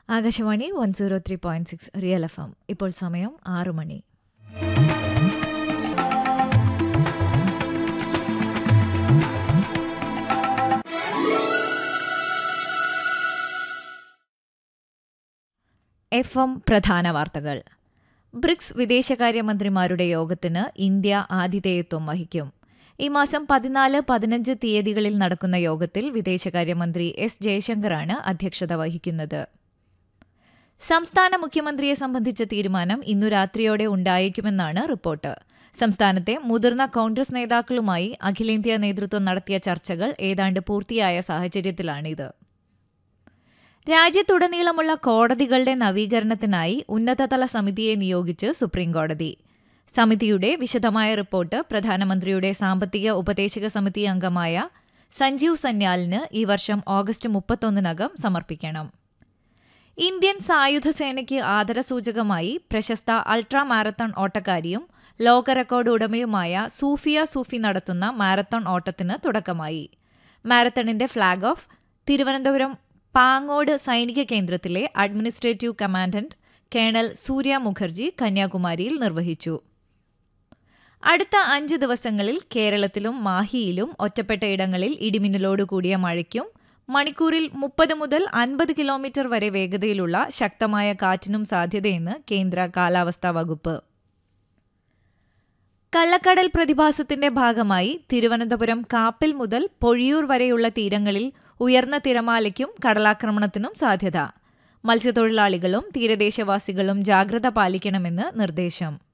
Akashvani one zero three point six Real F M ഇപ്പോൾ സമയം ആറു മണി എഫ് എം പ്രധാന വാർത്തകൾ ബ്രിക്സ് വിദേശകാര്യമന്ത്രിമാരുടെ യോഗത്തിന് ഇന്ത്യ ആതിഥേയത്വം വഹിക്കും ഈ മാസം പതിനാല് പതിനഞ്ച് തീയതികളിൽ നടക്കുന്ന യോഗത്തിൽ വിദേശകാര്യമന്ത്രി എസ് ജയശങ്കറാണ് അധ്യക്ഷത വഹിക്കുന്നത് സംസ്ഥാന മുഖ്യമന്ത്രിയെ സംബന്ധിച്ച തീരുമാനം ഇന്നു രാത്രിയോടെ ഉണ്ടായേക്കുമെന്നാണ് റിപ്പോർട്ട് സംസ്ഥാനത്തെ മുതിർന്ന കോൺഗ്രസ് നേതാക്കളുമായി അഖിലേന്ത്യാ നേതൃത്വം നടത്തിയ ചർച്ചകൾ ഏതാണ്ട് പൂർത്തിയായ സാഹചര്യത്തിലാണിത് രാജ്യത്തുടനീളമുള്ള കോടതികളുടെ നവീകരണത്തിനായി ഉന്നതതല സമിതിയെ നിയോഗിച്ച് സുപ്രീംകോടതി സമിതിയുടെ വിശദമായ റിപ്പോർട്ട് പ്രധാനമന്ത്രിയുടെ സാമ്പത്തിക ഉപദേശക സമിതി അംഗമായ സഞ്ജീവ് സന്യാലിന് ഈ വർഷം ഓഗസ്റ്റ് മുപ്പത്തൊന്നിനകം സമർപ്പിക്കണം ഇന്ത്യൻ സായുധ സേനയ്ക്ക് ആദരസൂചകമായി പ്രശസ്ത അൾട്രാ മാരത്തൺ ഓട്ടക്കാരിയും ലോക റെക്കോർഡ് ഉടമയുമായ സൂഫിയ സൂഫി നടത്തുന്ന മാരത്തൺ ഓട്ടത്തിന് തുടക്കമായി മാരത്തണിന്റെ ഫ്ളാഗ് ഓഫ് തിരുവനന്തപുരം പാങ്ങോട് സൈനിക കേന്ദ്രത്തിലെ administrative commandant colonel Surya Mukherjee കന്യാകുമാരിയിൽ നിർവഹിച്ചു അടുത്ത അഞ്ച് ദിവസങ്ങളിൽ കേരളത്തിലും മാഹിയിലും ഒറ്റപ്പെട്ട ഇടങ്ങളിൽ ഇടിമിന്നലോടുകൂടിയ മഴയ്ക്കും മണിക്കൂറിൽ മുപ്പത് മുതൽ അൻപത് കിലോമീറ്റർ വരെ വേഗതയിലുള്ള ശക്തമായ കാറ്റിനും സാധ്യതയെന്ന് കേന്ദ്ര കാലാവസ്ഥാ വകുപ്പ് കള്ളക്കടൽ പ്രതിഭാസത്തിന്റെ ഭാഗമായി തിരുവനന്തപുരം കാപ്പിൽ മുതൽ പൊഴിയൂർ വരെയുള്ള തീരങ്ങളിൽ ഉയർന്ന തിരമാലയ്ക്കും കടലാക്രമണത്തിനും സാധ്യത മത്സ്യത്തൊഴിലാളികളും തീരദേശവാസികളും ജാഗ്രത പാലിക്കണമെന്ന് നിർദ്ദേശം